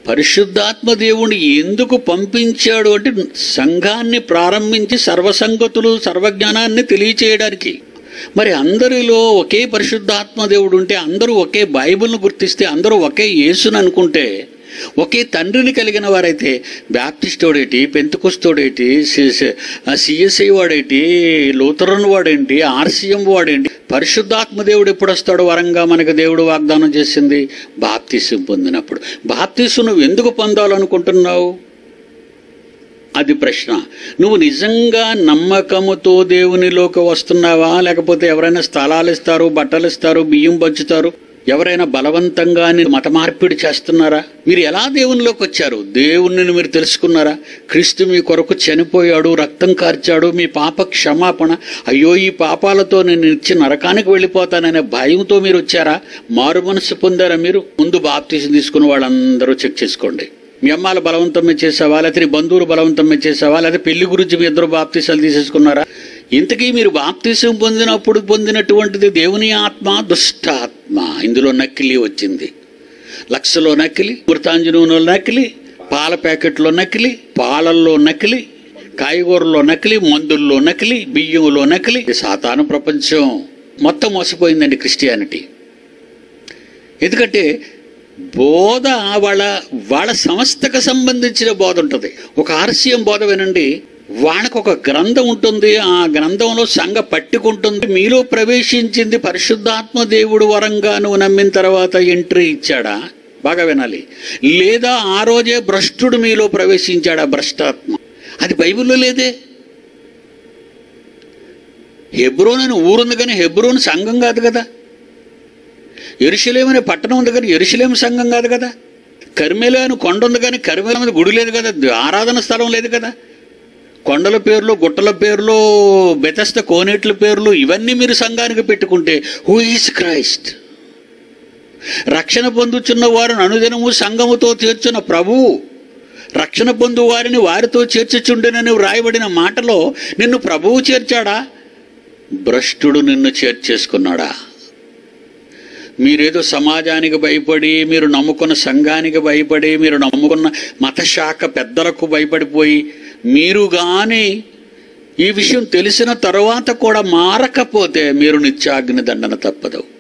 పరిశుద్ధాత్మ దేవుని ఎందుకు పంపించాడు అంటే సంఘాన్ని ప్రారంభించి సర్వసంగతులు సర్వజ్ఞానాన్ని తెలియచేయడానికి మరి అందరిలో ఒకే పరిశుద్ధాత్మ దేవుడు ఉంటే అందరూ ఒకే బైబిల్ను గుర్తిస్తే అందరూ ఒకే యేసుని అనుకుంటే ఒకే తండ్రిని కలిగిన వారైతే బ్యాప్టిస్టోడేటి పెంతుకొస్తోడేటి సిఎస్ఐ వాడేటి లూథరన్ వాడేంటి ఆర్సీఎం వాడేంటి పరిశుద్ధాత్మ దేవుడు ఎప్పుడు వస్తాడు వరంగా మనకు దేవుడు వాగ్దానం చేసింది బాప్తీసం పొందినప్పుడు బాప్తీసు నువ్వు ఎందుకు పొందాలనుకుంటున్నావు అది ప్రశ్న నువ్వు నిజంగా నమ్మకముతో దేవునిలోకి వస్తున్నావా లేకపోతే ఎవరైనా స్థలాలు ఇస్తారు బట్టలు ఇస్తారు బియ్యం పంచుతారు ఎవరైనా బలవంతంగా నీ మత మార్పిడి చేస్తున్నారా మీరు ఎలా దేవునిలోకి వచ్చారు దేవుణ్ణి మీరు తెలుసుకున్నారా క్రీస్తు మీ కొరకు చనిపోయాడు రక్తం కార్చాడు మీ పాప క్షమాపణ అయ్యో ఈ పాపాలతో నేను ఇచ్చి నరకానికి వెళ్ళిపోతాననే భయంతో మీరు వచ్చారా మారు మనసు పొందారా మీరు ముందు బాప్తీసం తీసుకున్న వాళ్ళందరూ చెక్ చేసుకోండి మీ అమ్మాల బలవంతం మీద చేసావా లేకపోతే నీ బంధువులు బలవంతం మీద చేసావా లేకపోతే పెళ్లి గురించి మీ ఇద్దరు బాప్తీసాలు తీసేసుకున్నారా ఇంతకీ మీరు బాప్తీసం పొందినప్పుడు పొందినటువంటిది దేవుని ఆత్మ దుష్టాత్మ ఇందులో నకిలీ వచ్చింది లక్షలో నకిలీ మృతాంజనంలో నకిలీ పాల ప్యాకెట్లో నకిలీ పాలల్లో నకిలీ కాయగూరలో నకిలీ మందుల్లో నకిలీ బియ్యంలో నకిలీ ఇది సాతాను ప్రపంచం మొత్తం మోసపోయిందండి క్రిస్టియానిటీ ఎందుకంటే బోధ వాళ్ళ వాళ్ళ సంస్థకు సంబంధించిన బోధ ఉంటుంది ఒక ఆర్సీఎం బోధ వినండి వాళ్ళకు ఒక గ్రంథం ఉంటుంది ఆ గ్రంథంలో సంఘ పట్టుకుంటుంది మీలో ప్రవేశించింది పరిశుద్ధాత్మ దేవుడు వరంగా నువ్వు నమ్మిన తర్వాత ఎంట్రీ ఇచ్చాడా బాగా వినాలి లేదా ఆ రోజే భ్రష్టుడు మీలో ప్రవేశించాడా భ్రష్టాత్మ అది బైబిల్లో లేదే హెబ్రోన్ అని ఊరుంది కానీ హెబ్రోన్ సంఘం కాదు కదా ఎరుషలేం అనే పట్టణం ఉంది కానీ ఎరుషలేం సంఘం కాదు కదా కర్మేలు అని కొండ ఉంది కానీ కర్మేల మీద గుడి లేదు కదా ఆరాధన స్థలం లేదు కదా కొండల పేర్లు గుట్టల పేర్లు బెతస్త కోనేట్ల పేర్లు ఇవన్నీ మీరు సంఘానికి పెట్టుకుంటే హూ ఈస్ క్రైస్ట్ రక్షణ పొందుచున్న వారిని అనుదినము సంఘముతో తీర్చున్న ప్రభువు రక్షణ పొందు వారిని వారితో చేర్చుచుండెనని వ్రాయబడిన మాటలో నిన్ను ప్రభువు చేర్చాడా భ్రష్టుడు నిన్ను చేర్చేసుకున్నాడా మీరేదో సమాజానికి భయపడి మీరు నమ్ముకున్న సంఘానికి భయపడి మీరు నమ్ముకున్న మతశాఖ పెద్దలకు భయపడిపోయి మీరు కానీ ఈ విషయం తెలిసిన తరువాత కూడా మారకపోతే మీరు నిత్యాగ్ని దండన తప్పదు